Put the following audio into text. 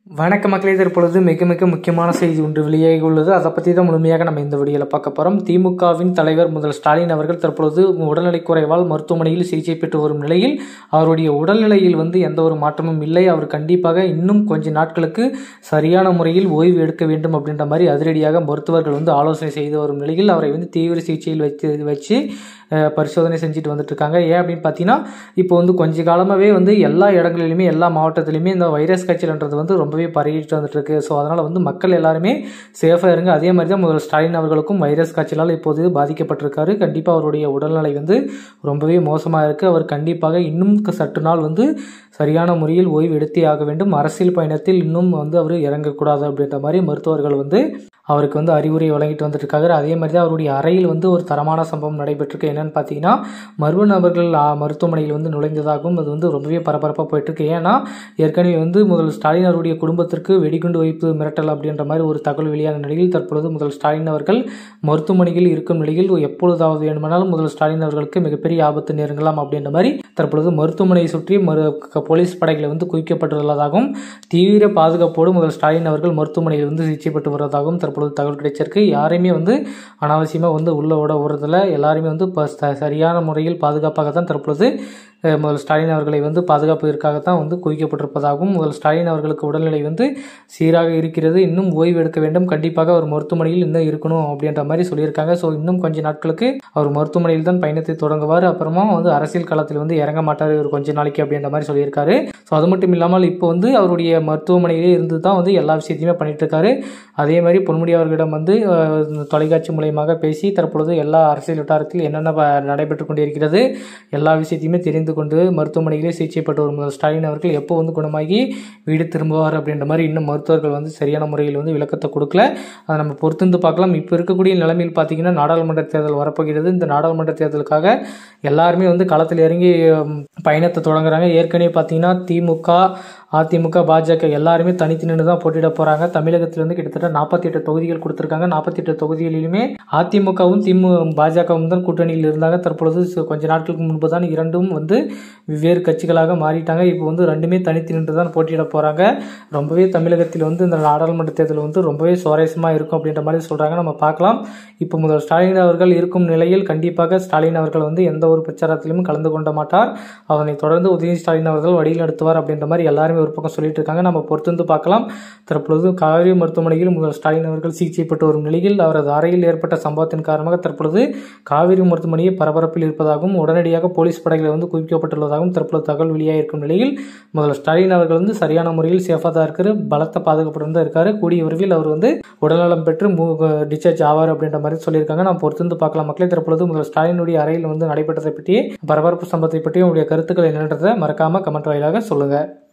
வணக்க மக்களே தற்பொழுது மிக மிக முக்கியமான செய்தி ஒன்று வெளியாகி உள்ளது அதை பற்றி தான் முழுமையாக நம்ம இந்த வீடியோவில் பார்க்க போகிறோம் திமுகவின் தலைவர் முதல் ஸ்டாலின் அவர்கள் தற்பொழுது உடல்நலை குறைவால் மருத்துவமனையில் சிகிச்சை பெற்று வரும் நிலையில் அவருடைய உடல்நிலையில் வந்து எந்த ஒரு மாற்றமும் இல்லை அவர் கண்டிப்பாக இன்னும் கொஞ்ச நாட்களுக்கு சரியான முறையில் ஓய்வு எடுக்க வேண்டும் அப்படின்ற மாதிரி அதிரடியாக மருத்துவர்கள் வந்து ஆலோசனை செய்து வரும் நிலையில் அவரை வந்து தீவிர சிகிச்சையில் வைத்து வச்சு அஹ், பரிசோதனை செஞ்சுட்டு வந்துட்டு இருக்காங்க ஏன் அப்படின்னு பார்த்தீங்கன்னா இப்போ வந்து கொஞ்ச காலமாகவே வந்து எல்லா இடங்களிலுமே எல்லா மாவட்டத்திலுமே இந்த வைரஸ் காய்ச்சல்ன்றது வந்து ரொம்பவே பரவிட்டு வந்துட்டு இருக்கு ஸோ அதனால் வந்து மக்கள் எல்லாருமே சேஃபாக இருங்க அதே மாதிரி தான் முதல் ஸ்டாலின் அவர்களுக்கும் வைரஸ் காய்ச்சலால் இப்போது பாதிக்கப்பட்டிருக்காரு கண்டிப்பாக அவருடைய உடல்நிலை வந்து ரொம்பவே மோசமாக இருக்குது அவர் கண்டிப்பாக இன்னும் க- சற்று நாள் வந்து சரியான முறையில் ஓய்வு எடுத்தே ஆக வேண்டும் அரசியல் பயணத்தில் இன்னும் வந்து அவர் இறங்கக்கூடாது அப்படின்ற மாதிரி மருத்துவர்கள் வந்து அவருக்கு வந்து அறிவுரை வழங்கிட்டு வந்துட்டு இருக்காரு அதே மாதிரி தான் அவருடைய அறையில் வந்து ஒரு தரமான சம்பவம் நடைபெற்றிருக்கு என்னன்னு பார்த்தீங்கன்னா மர்ம நபர்கள் ஆ, மருத்துவமனையில் வந்து நுழைந்ததாகவும் அது வந்து ரொம்பவே பரபரப்பாக போயிட்டு இருக்கு ஏன்னா ஏற்கனவே வந்து முதல் ஸ்டாலின் அவருடைய குடும்பத்திற்கு வெடிகுண்டு வைப்பு மிரட்டல் அப்படின்ற மாதிரி ஒரு தகவல் வெளியான நிலையில் தற்பொழுது முதல் ஸ்டாலின் அவர்கள் மருத்துவமனையில் இருக்கும் நிலையில் எப்பொழுதாவது வேண்டுமானாலும் முதல் ஸ்டாலின் அவர்களுக்கு மிகப்பெரிய ஆபத்து நேருங்கலாம் அப்படின்ற மாதிரி தற்பொழுது மருத்துவமனையை சுற்றி மரு க- போலீஸ் படைகளை வந்து குவிக்கப்பட்டுள்ளதாகவும் தீவிர பாதுகாப்போடு முதல் ஸ்டாலின் அவர்கள் மருத்துவமனையில் வந்து சிகிச்சை பெற்று வருவதாகவும் தற்பொழுது தகவல் கிடைச்சிருக்கு யாரையுமே வந்து அனாவசியமாக வந்து உள்ள விட விடுறதில்ல எல்லாருமே வந்து ப- ச- சரியான முறையில் பாதுகாப்பாக தான் தற்பொழுது அஹ், முதல் ஸ்டாலின் அவர்களை வந்து பாதுகாப்பதற்காகத்தான் வந்து குவிக்கப்பட்டிருப்பதாகவும் முதல் ஸ்டாலின் அவர்களுக்கு உடல்நிலை வந்து சீராக இருக்கிறது இன்னும் ஓய்வு எடுக்க வேண்டும் கண்டிப்பாக அவர் மருத்துவமனையில் இன்னும் இருக்கணும் அப்படின்ற மாதிரி சொல்லியிருக்காங்க ஸோ இன்னும் கொஞ்ச நாட்களுக்கு அவர் மருத்துவமனையில் தான் பயணத்தை தொடங்குவார் அப்புறமா வந்து அரசியல் களத்தில் வந்து இறங்க மாட்டார் இவர் கொஞ்ச நாளைக்கு அப்படின்ற மாதிரி சொல்லியிருக்காரு ஸோ அது மட்டும் இல்லாமல் இப்போ வந்து அவருடைய மருத்துவமனையிலே இருந்து தான் வந்து எல்லா விஷயத்தையுமே பண்ணிட்டு இருக்காரு அதே மாதிரி பொன்முடி அவர்களிடம் வந்து அஹ், தொலைக்காட்சி மூலயமாக பேசி தற்பொழுது எல்லா அரசியல் வட்டாரத்தில் என்னென்ன ப- நடைபெற்று கொண்டிருக்கிறது எல்லா விஷயத்தையுமே தெரிந்து கொண்டு மருத்துவமனையிலே சிகிச்சை பெற்று வரும் முதல் ஸ்டாலின் அவர்கள் எப்போ வந்து குணமாகி வீடு திரும்புவார் அப்படின்ற மாதிரி இன்னும் மருத்துவர்கள் வந்து சரியான முறையில் வந்து விளக்கத்தை கொடுக்கல அதை நம்ம பொறுத்திருந்து பார்க்கலாம் இப்போ இருக்கக்கூடிய நிலைமையில் பார்த்தீங்கன்னா நாடாளுமன்ற தேர்தல் வரப்போகிறது இந்த நாடாளுமன்ற தேர்தலுக்காக எல்லாருமே வந்து களத்தில் இறங்கி உம், பயணத்தை தொடங்குறாங்க ஏற்கனவே பார்த்தீங்கன்னா திமுக அதிமுக பாஜக எல்லாருமே தனித்து நின்று தான் போட்டியிட போகிறாங்க தமிழகத்தில் வந்து கிட்டத்தட்ட நாற்பத்தி எட்டு தொகுதிகள் கொடுத்துருக்காங்க நாற்பத்தி எட்டு தொகுதிகளிலுமே அதிமுகவும் திமு பாஜகவும் தான் கூட்டணியில் இருந்தாங்க தற்பொழுது சு- கொஞ்ச நாட்களுக்கு முன்பு தான் இரண்டும் வந்து வெவ்வேறு கட்சிகளாக மாறிட்டாங்க இப்போ வந்து ரெண்டுமே தனித்து நின்று தான் போட்டியிட போகிறாங்க ரொம்பவே தமிழகத்தில் வந்து இந்த நாடாளுமன்ற தேர்தல் வந்து ரொம்பவே சுவாரஸ்யமாக இருக்கும் அப்படின்ற மாதிரி சொல்கிறாங்க நம்ம பார்க்கலாம் இப்போ முதல் ஸ்டாலின் அவர்கள் இருக்கும் நிலையில் கண்டிப்பாக ஸ்டாலின் அவர்கள் வந்து எந்த ஒரு பிரச்சாரத்திலும் கலந்து கொள்ள மாட்டார் அதனை தொடர்ந்து உதயநிதி ஸ்டாலின் அவர்கள் வழியில் நடத்துவார் அப்படின்ற மாதிரி எல்லாருமே ஒரு பக்கம் சொல்லிட்டு இருக்காங்க நம்ம பொறுத்திருந்து பார்க்கலாம் தற்பொழுது காவிரி மருத்துவமனையில் முதல் ஸ்டாலின் அவர்கள் சிகிச்சை பெற்று வரும் நிலையில் அவரது அறையில் ஏற்பட்ட சம்பவத்தின் காரணமாக தற்பொழுது காவிரி மருத்துவமனையை பரபரப்பில் இருப்பதாகவும் உடனடியாக போலீஸ் படைகளை வந்து குவிக்கப்பட்டுள்ளதாகவும் தற்பொழுது தகவல் வெளியாக இருக்கும் நிலையில் முதல் ஸ்டாலின் அவர்கள் வந்து சரியான முறையில் சேஃபாக தான் இருக்காரு பலத்த பாதுகாப்புடன் தான் இருக்காரு கூடிய விரைவில் அவர் வந்து உடல்நலம் பெற்று டிஸ்சார்ஜ் ஆவார் அப்படின்ற மாதிரி சொல்லியிருக்காங்க நம்ம பொறுத்திருந்து பார்க்கலாம் மக்களே தற்பொழுது முதல் ஸ்டாலினுடைய அறையில் வந்து நடைபெற்றதை பற்றி பரபரப்பு சம்பவத்தை பற்றி உங்களுடைய கருத்துக்கள் என்னன்றதை மறக்காம கமெண்ட் வாயிலாக சொல்லுங்க